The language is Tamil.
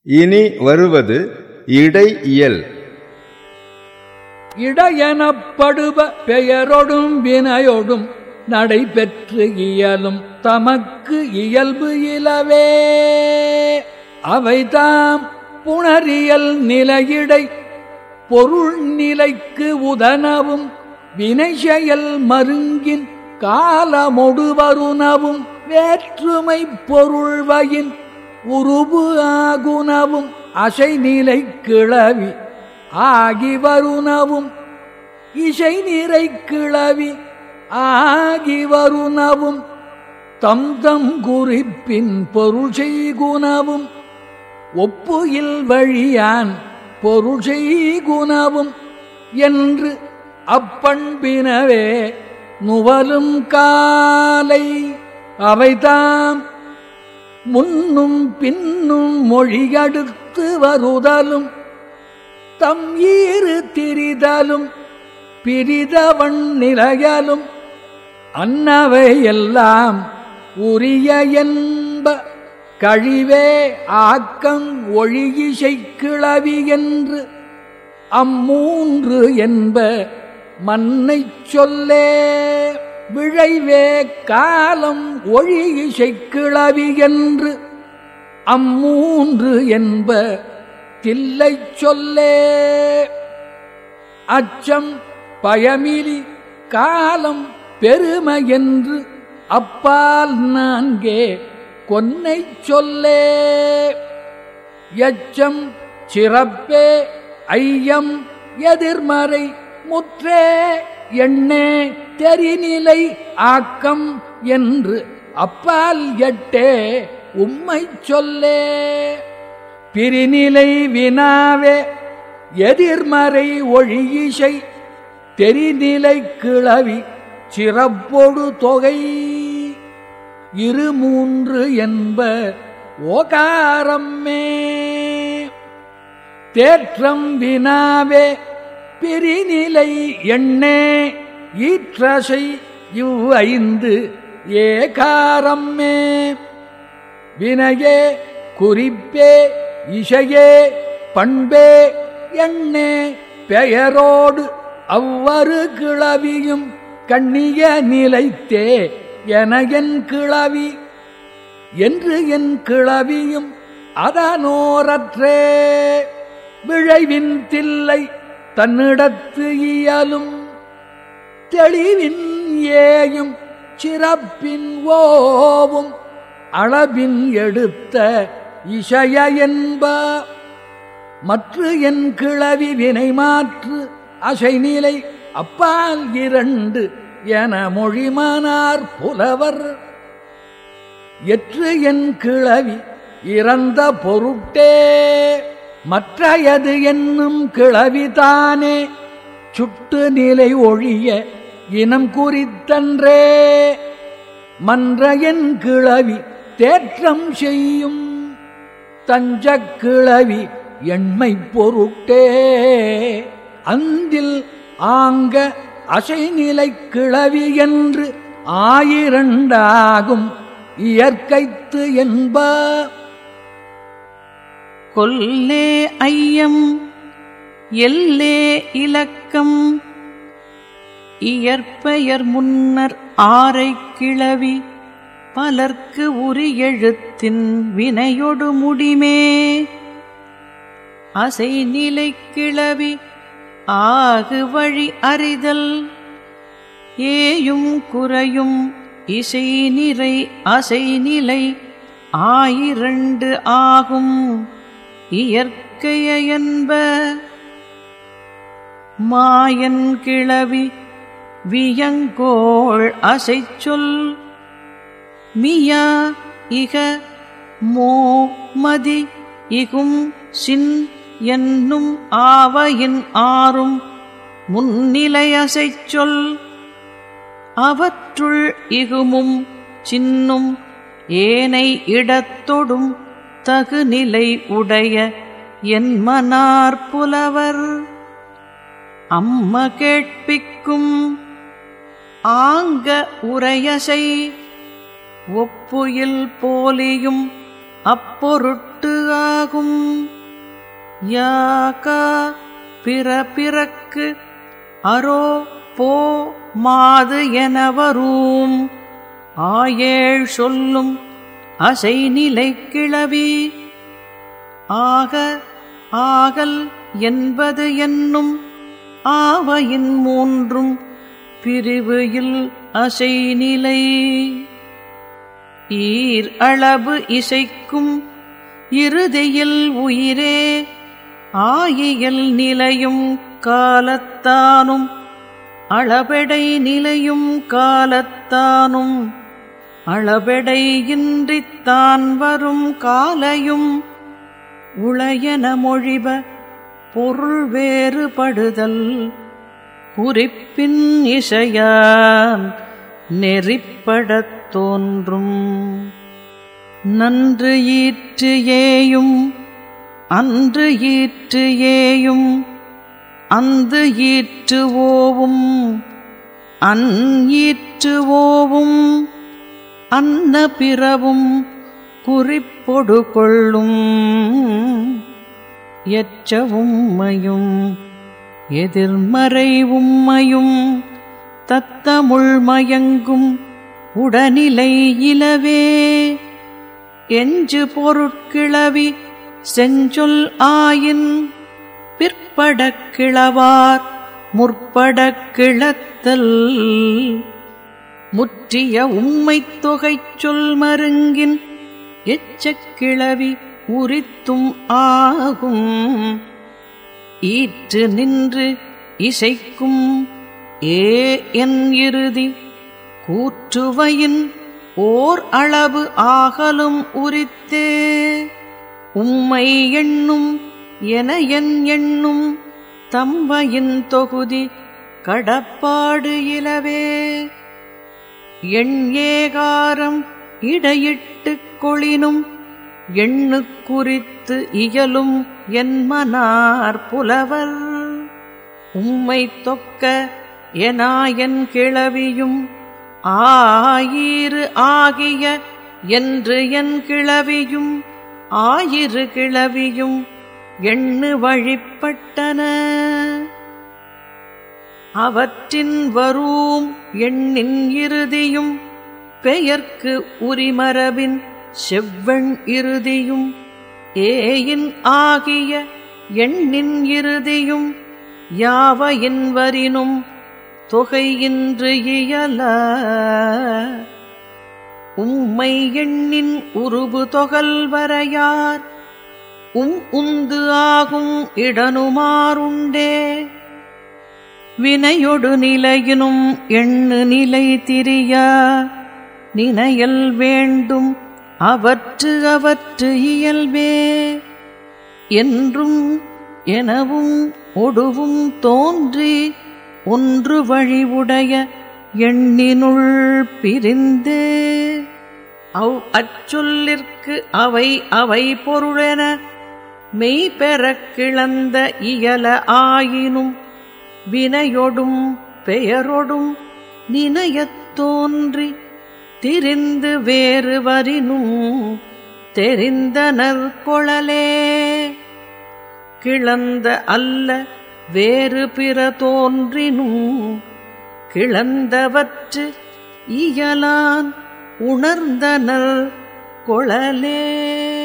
இனி வருவது இடை இயல் இடையெனப்படுப பெயரொடும் வினையொடும் நடைபெற்று இயலும் தமக்கு இயல்பு இலவே அவைதாம் புணரியல் நிலையிடை பொருள் நிலைக்கு உதனவும் வினைசெயல் மருங்கின் காலமொடு வருணவும் வேற்றுமை பொருள்வயின் உருபு ஆகுனவும் அசைநிலை கிளவி ஆகி வருணவும் இசை நிறை கிளவி ஆகி வருணவும் தம் தம் குறிப்பின் பொருள் செய்குணவும் ஒப்புயில் வழியான் பொருள் செய்குணவும் என்று அப்பண்பினவே நுவலும் காலை அவைதாம் முன்னும் பின்னும் மொழியடுத்து வருதலும் தம் ஈறு திரிதலும் பிரிதவன் நிலையலும் அன்னவை எல்லாம் உரிய என்ப கழிவே ஆக்கம் ஒழியிசை கிளவி என்று அம்மூன்று என்ப மன்னைச் சொல்லே விழைவே காலம் ஒழியிசை கிளவி என்று அம்மூன்று என்ப தில்லைச் சொல்லே அச்சம் பயமிலி காலம் பெருமை என்று அப்பால் நான்கே கொன்னை சொல்லே எச்சம் சிறப்பே ஐயம் எதிர்மறை முற்றே எண்ணே தெரிநிலை ஆக்கம் என்று அப்பால் எட்டே உம்மை சொல்லே பிரிநிலை வினாவே எதிர்மறை ஒழியிசை தெரிநிலை கிளவி சிறப்பொடு தொகை இரு மூன்று என்ப ஓகாரம்மே தேற்றம் வினாவே பிரிநிலை எண்ணே ஈற்றசை இவ் ஐந்து ஏகாரம்மே வினையே குறிப்பே இசையே பண்பே எண்ணே பெயரோடு அவ்வரு கிளவியும் கண்ணிய நிலைத்தே என என் கிளவி என்று என் கிளவியும் அதனோரற்றே விழைவின் தில்லை தன்னிடத்து இயலும் தெளிவின் ஏயும் சிறப்பின் ஓவும் அளவின் எடுத்த இசைய என்ப மற்ற என் கிளவி வினை மாற்று அசைநிலை அப்பால் இரண்டு என மொழிமானார் புலவர் எற்று என் கிளவி இறந்த பொருட்டே மற்றையது என்னும் கிளவிதானே சுட்டு நிலை ஒழிய இனம் குறித்தன்றே மன்ற என் கிளவி தேற்றம் செய்யும் தஞ்சக் கிளவி எண்மை பொருட்டே அந்தில் ஆங்க அசைநிலை கிளவி என்று ஆயிரண்டாகும் இயற்கைத்து என்ப கொல்லே ஐயம் எல்லே இலக்கம் இயற்பெயர் முன்னர் ஆரை கிளவி பலர்க்கு உரியெழுத்தின் வினையொடு முடிமே அசை நிலை கிளவி ஆகு வழி அறிதல் ஏயும் குறையும் இசை நிறை அசை நிலை ஆயிரண்டு ஆகும் இயற்கைய என்ப மாயன் கிளவி வியங்கோள் அசைச்சொல் மியா இக மோ மதி இகும் சின் என்னும் ஆவையின் ஆறும் முன்னிலை அசைச்சொல் அவற்றுள் இகுமும் சின்னும் ஏனை இடத்தொடும் தகுநிலை உடைய என் மனார் புலவர் அம்ம கேட்பிக்கும் ஆங்க உரையசை ஒப்புயில் போலியும் அப்பொருட் பொருட்டு ஆகும் யாக்கா பிற பிறக்கு அரோ போ மாது என வரும் ஆயேழ் சொல்லும் அசை நிலை கிளவி ஆக ஆகல் என்பது என்னும் ஆவையின் மூன்றும் பிரிவு இல் அசை நிலை ஈர் அளவு இசைக்கும் இறுதியில் உயிரே ஆயியல் நிலையும் காலத்தானும் அளபெடை நிலையும் காலத்தானும் அளபெடை இன்றித்தான் வரும் காலையும் உளையன மொழிப பொருள் வேறுபடுதல் குறிப்பின் இசையான் நெறிப்படத் தோன்றும் நன்று ஈற்று ஏயும் அன்று ஈற்று ஏயும் அந்து ஈற்று ஓவும் அன் ஈற்று ஓவும் அன்ன பிறவும் குறிப்பொடு கொள்ளும் எச்ச உம்மையும் எதிர்மறை உம்மையும் தத்தமுள் மயங்கும் உடனிலை இலவே எஞ்சு பொருட்கிளவி செஞ்சொல் ஆயின் பிற்படக் கிளவார் முற்படக் கிளத்தல் முற்றிய உம்மைத் தொகைச் சொல் மருங்கின் எச்சக் கிளவி உரித்தும் ஆகும் ஈற்று நின்று இசைக்கும் ஏ என் இறுதி கூற்றுவையின் ஓர் அளவு ஆகலும் உரித்தே உம்மை எண்ணும் என என் எண்ணும் தம்பையின் தொகுதி கடப்பாடு இலவே எண் ஏகாரம் இடையிட்டுக் கொளினும் எண்ணு குறித்து இயலும் என்மனார் புலவர் உம்மை தொக்க எனாயன் கிளவியும் ஆயிரு ஆகிய என்று என் கிளவியும் ஆயிரு கிளவியும் எண்ணு வழிப்பட்டன அவற்றின் வரூம் எண்ணின் இறுதியும் பெயர்க்கு உரிமரபின் செவ்வெண் இறுதியும் ஏயின் ஆகிய எண்ணின் இறுதியும் யாவையின் வரினும் தொகையின்று இயல உம்மை எண்ணின் உருபு தொகல் வரையார் உம் உந்து ஆகும் இடனுமாறுண்டே வினையொடு நிலையினும் எண்ணு நிலை திரியா நினையல் வேண்டும் அவற்று அவற்று இயல்பே என்றும் எனவும் ஒடுவும் தோன்றி ஒன்று வழிவுடைய எண்ணினுள் பிரிந்தே அவ் அச்சொல்லிற்கு அவை அவை பொருளென மெய் பெறக் கிளந்த இயல ஆயினும் வினையொடும் பெயரொடும் நினையத் தோன்றி திரிந்து வேறு வரினும் தெரிந்தனர் கொளலே கிளந்த அல்ல வேறு பிற தோன்றினும் கிளந்தவற்று இயலான் உணர்ந்தனர் கொளலே